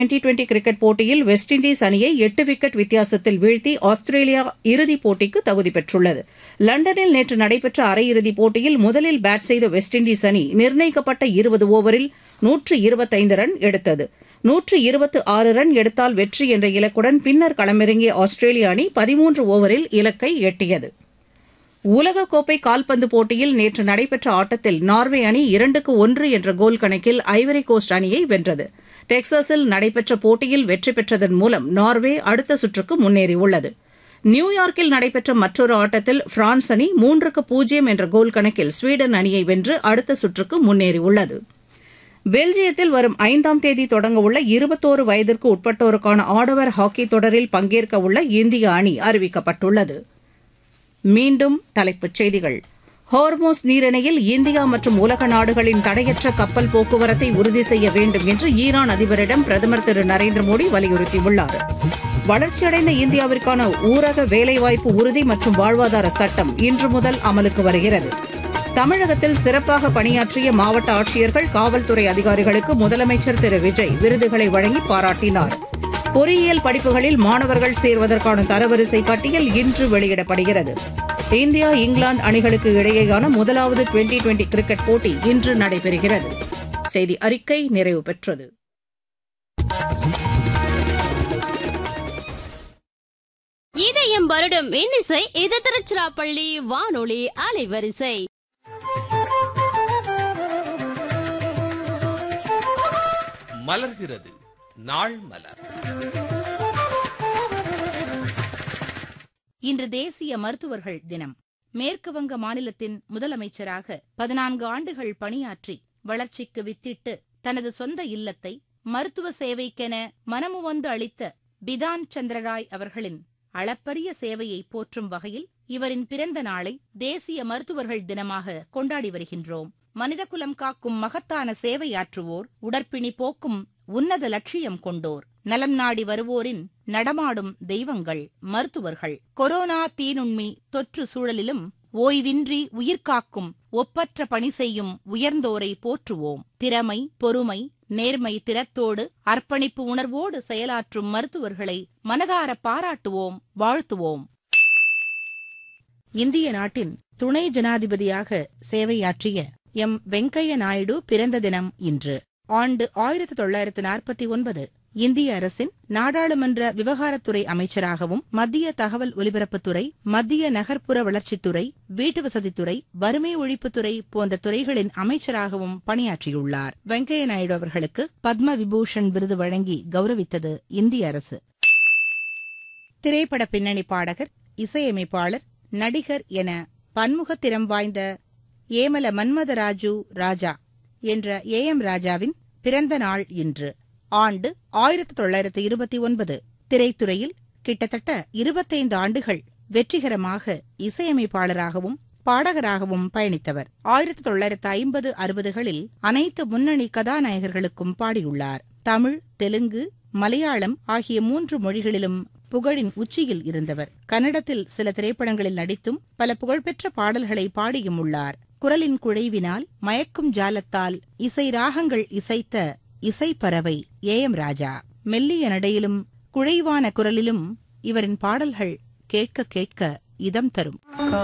twenty twenty cricket போட்டியில் West Indies அணியை எட்டு விக்கெட் வித்தியாசத்தில் வீழ்த்தி ஆஸ்திரேலியா இறுதிப் போட்டிக்கு தகுதி பெற்றுள்ளது லண்டனில் நேற்று நடைபெற்ற அரையிறுதிப் போட்டியில் முதலில் பேட் செய்த வெஸ்ட் இண்டீஸ் அணி நிர்ணயிக்கப்பட்ட இருபது ஓவரில் நூற்று இருபத்தைந்து ரன் எடுத்தது நூற்று இருபத்து ஆறு ரன் எடுத்தால் வெற்றி என்ற இலக்குடன் பின்னர் களமிறங்கிய ஆஸ்திரேலிய அணி பதிமூன்று ஓவரில் இலக்கை எட்டியது உலகக்கோப்பை கால்பந்து போட்டியில் நேற்று நடைபெற்ற ஆட்டத்தில் நார்வே அணி இரண்டுக்கு ஒன்று என்ற கோல் கணக்கில் ஐவரி கோஸ்ட் அணியை வென்றது டெக்சாஸில் நடைபெற்ற போட்டியில் வெற்றி பெற்றதன் மூலம் நார்வே அடுத்த சுற்றுக்கு முன்னேறியுள்ளது நியூயார்க்கில் நடைபெற்ற மற்றொரு ஆட்டத்தில் பிரான்ஸ் அணி மூன்றுக்கு பூஜ்ஜியம் என்ற கோல் கணக்கில் ஸ்வீடன் அணியை வென்று அடுத்த சுற்றுக்கு முன்னேறியுள்ளது பெல்ஜியத்தில் வரும் ஐந்தாம் தேதி தொடங்கவுள்ள இருபத்தோரு வயதிற்கு உட்பட்டோருக்கான ஆடவர் ஹாக்கி தொடரில் பங்கேற்கவுள்ள இந்திய அணி அறிவிக்கப்பட்டுள்ளது மீண்டும் தலைப்புச் செய்திகள் ஹார்மோஸ் நீரிணையில் இந்தியா மற்றும் உலக நாடுகளின் தடையற்ற கப்பல் போக்குவரத்தை உறுதி செய்ய வேண்டும் என்று ஈரான் அதிபரிடம் பிரதமர் திரு நரேந்திர மோடி வலியுறுத்தியுள்ளார் வளர்ச்சியடைந்த இந்தியாவிற்கான ஊரக வேலைவாய்ப்பு உறுதி மற்றும் வாழ்வாதார சட்டம் இன்று முதல் அமலுக்கு வருகிறது தமிழகத்தில் சிறப்பாக பணியாற்றிய மாவட்ட ஆட்சியர்கள் காவல்துறை அதிகாரிகளுக்கு முதலமைச்சர் திரு விஜய் விருதுகளை வழங்கி பாராட்டினார் பொறியியல் படிப்புகளில் மாணவர்கள் சேர்வதற்கான தரவரிசை பட்டியல் இன்று வெளியிடப்படுகிறது இந்தியா இங்கிலாந்து அணிகளுக்கு இடையேயான முதலாவது டுவெண்டி டுவெண்டி கிரிக்கெட் போட்டி இன்று நடைபெறுகிறது செய்தி அறிக்கை நிறைவு பெற்றது இதயம் வருடம் இன்னிசை இது திருச்சிராப்பள்ளி வானொலி அலைவரிசை மலர்கிறது நாள் மலர் இன்று தேசிய மருத்துவர்கள் தினம் மேற்கு வங்க மாநிலத்தின் முதலமைச்சராக பதினான்கு ஆண்டுகள் பணியாற்றி வளர்ச்சிக்கு வித்திட்டு தனது சொந்த இல்லத்தை மருத்துவ சேவைக்கென மனமுவந்து அளித்த பிதான் சந்திரராய் அவர்களின் அளப்பரிய சேவையை போற்றும் வகையில் இவரின் பிறந்த நாளை தேசிய மருத்துவர்கள் தினமாக கொண்டாடி வருகின்றோம் மனிதகுலம் காக்கும் மகத்தான சேவையாற்றுவோர் உடற்பிணி போக்கும் உன்னத லட்சியம் கொண்டோர் நலம் நாடி வருவோரின் நடமாடும் தெய்வங்கள் மருத்துவர்கள் கொரோனா தீநுண்மி தொற்று சூழலிலும் ஓய்வின்றி உயிர்காக்கும் ஒப்பற்ற பணி செய்யும் உயர்ந்தோரை போற்றுவோம் திறமை பொறுமை நேர்மை திறத்தோடு அர்ப்பணிப்பு உணர்வோடு செயலாற்றும் மருத்துவர்களை மனதார பாராட்டுவோம் வாழ்த்துவோம் இந்திய நாட்டின் துணை ஜனாதிபதியாக சேவையாற்றிய எம் வெங்கைய நாயுடு பிறந்த தினம் இன்று ஆண்டு ஆயிரத்தி தொள்ளாயிரத்து நாற்பத்தி ஒன்பது இந்திய அரசின் நாடாளுமன்ற விவகாரத்துறை அமைச்சராகவும் மத்திய தகவல் ஒலிபரப்புத்துறை மத்திய நகர்ப்புற வளர்ச்சித்துறை வீட்டுவசதித்துறை வறுமை ஒழிப்புத்துறை போன்ற துறைகளின் அமைச்சராகவும் பணியாற்றியுள்ளார் வெங்கைய நாயுடு அவர்களுக்கு பத்ம விபூஷன் விருது வழங்கி கௌரவித்தது இந்திய அரசு திரைப்பட பின்னணி பாடகர் இசையமைப்பாளர் நடிகர் என பன்முகத்திறம் வாய்ந்த ஏமல மன்மதராஜு ராஜா என்ற ஏ எம் ராஜாவின் பிறந்த நாள் இன்று ஆண்டு ஆயிரத்தி தொள்ளாயிரத்து இருபத்தி ஒன்பது திரைத்துறையில் கிட்டத்தட்ட இருபத்தைந்து ஆண்டுகள் வெற்றிகரமாக இசையமைப்பாளராகவும் பாடகராகவும் பயணித்தவர் ஆயிரத்தி தொள்ளாயிரத்து ஐம்பது அறுபதுகளில் அனைத்து முன்னணி கதாநாயகர்களுக்கும் பாடியுள்ளார் தமிழ் தெலுங்கு மலையாளம் ஆகிய மூன்று மொழிகளிலும் புகழின் உச்சியில் இருந்தவர் கன்னடத்தில் சில திரைப்படங்களில் நடித்தும் பல புகழ்பெற்ற பாடல்களை பாடியும் உள்ளார் குரலின் குழைவினால் மயக்கும் ஜாலத்தால் இசை ராகங்கள் இசைத்த இசைப்பறவை ஏ எம் ராஜா மெல்லிய நடையிலும் குழைவான குரலிலும் இவரின் பாடல்கள் கேட்க கேட்க இதம் தரும்